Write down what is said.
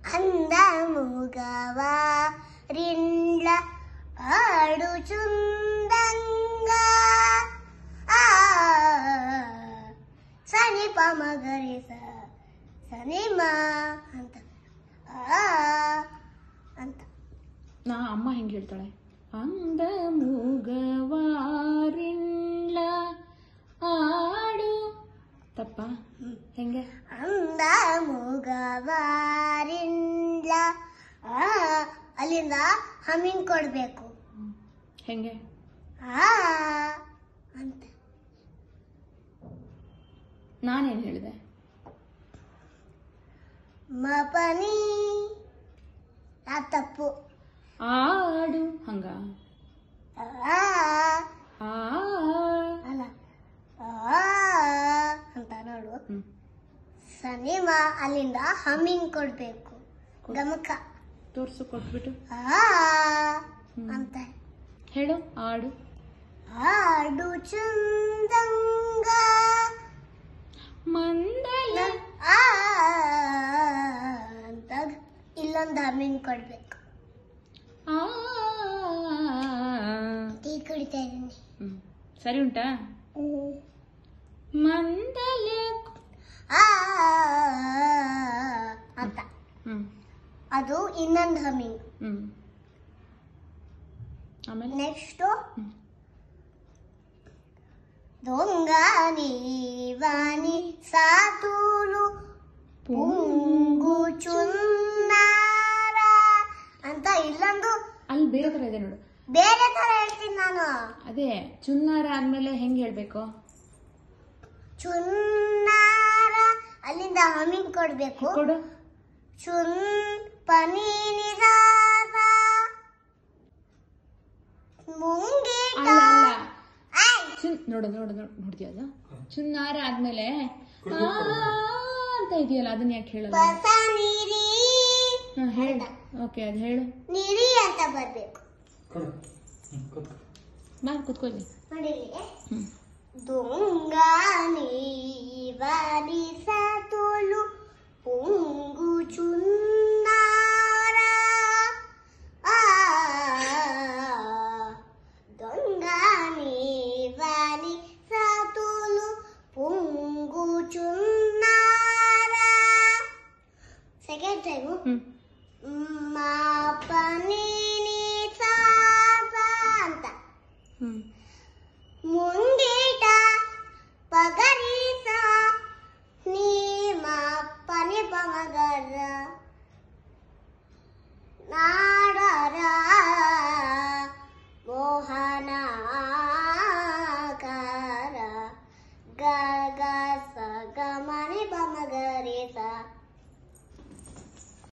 ಅಂದ ಮುಗವ ರಿಂಡ್ಲ ಆಡು ಚುಂದಂಗ ಆ ಸನಿ ಪ ಮಗರಿ ಸ ಸನಿ ಮ ಅಂತ ಆ ಅಂತ ನಾ ಅಮ್ಮ ಹೆಂಗೆ ಹೇಳ್ತಾಳೆ ಅಂದ ಮೂಗವಾರಿಲ್ಲ ಆಡು ತಪ್ಪ ಹೆಂಗೆ ಅಂದ ಮುಗವಾರಿಂಡ್ಲ ಆ ಅಲ್ಲಿಂದ ಹಮ್ಮಿಂಗ್ ಕೊಡ್ಬೇಕು ಹೆಂಗೆ ಆ ಅಂತ ನಾನೇನು ಹೇಳಿದೆ ಮಪನಿ ಆ ತಪ್ಪು ಆಡು ಹಂಗ ಆ ಆ ಅಲ್ಲ ಆ ಅಂತ ನೋಡು ಹ್ಮ್. ಸನಿಮ ಅಲ್ಲಿಂದ ಹಮ್ಮಿಂಗ್ ಕೊಡ್ಬೇಕು ಗಮಕ ತೋರ್ಸು ಕೊಟ್ಬಿಟ್ಟು ಆ ಅಂತ ಹೇಳು ಆಡು ಆಡು ಚಂದಂಗ ಮಂದಲ ಆ ಅಂತ ಇಲ್ಲೊಂದು ಹಮ್ಮಿಂಗ್ ಕೊಡ್ಬೇಕು ಆ ಟೀ ಕುಡಿತಾ ಇದ್ದೀನಿ ಹ್ಮ್. ಸರಿ ಉಂಟಾ ಮಂದಲ ಆ ಅಂತ ಹ್ಮ್ ಅದು ಇನ್ನೊಂದು ಹಮ್ಮಿಂಗ್ ಹ್ಮ್ ಆಮೇಲೆ ನೆಕ್ಸ್ಟು ಹ್ಮ್. ದೊಂಗ ನೀವಾನಿ ಸಾತೂಲು ಪುಂಗು ಚುನ್ನಾರ ಅಂತ ಇಲ್ಲೊಂದು ಅಲ್ಲಿ ಬೇರೆ ತರ ಇದೆ ನೋಡು ಬೇರೆ ತರ ಹೇಳ್ತೀನಿ ನಾನು ಅದೇ ಚುನ್ನಾರ ಆದ್ಮೇಲೆ ಹೆಂಗ್ ಹೇಳ್ಬೇಕು ಚುನ್ನಾರ ಅಲ್ಲಿಂದ ಹಮ್ಮಿಂಗ್ ಕೊಡ್ಬೇಕು ಕೊಡು ಚುನ್ ಪನೀನಿದಾರ ಮುಂಗೀಟ ಅಲ್ಲ ಅಲ್ಲ ಆಯ್ ಚುನ್ ನೋಡು ನೋಡು ನೋಡು ನೋಡ್ತೀಯ ಅದು ಚುನ್ನಾರ ಆದ್ಮೇಲೆ ಆ ಅಂತ ಇದೆಯಲ್ಲ ಅದನ್ನ ಯಾಕೆ ಹೇಳಲ್ಲ ಬಸ ನೀರಿ ಹಾ, ಹೇಳು ಓಕೆ ಅದು ಹೇಳು ನೀರಿ ಅಂತ ಬರ್ಬೇಕು ಬಾ ಕುತ್ಕೊಳ್ಳಿ ನೋಡಿ ಹ್ಮ್ ದೊಂಗ ನೀವಾರಿ ಸತೋಲು ಪುಂಗು ಚುನ್ನಾರ ಆ ದೊಂಗ ನೀವಾರಿ ಸತೋಲು ಪುಂಗು ಚುನ್ನಾರ ಸೆಕೆಂಡ್ ಟೈಮು ಹ್ಮ್ ಮಾಪನಿ ಸಾಸ ಅಂತ ಹ್ಮ್ ಮುಂಗೀಟ ಪಗರೀಸ ನೀಮ ಪನಿ ಪಮಗರ ನಾ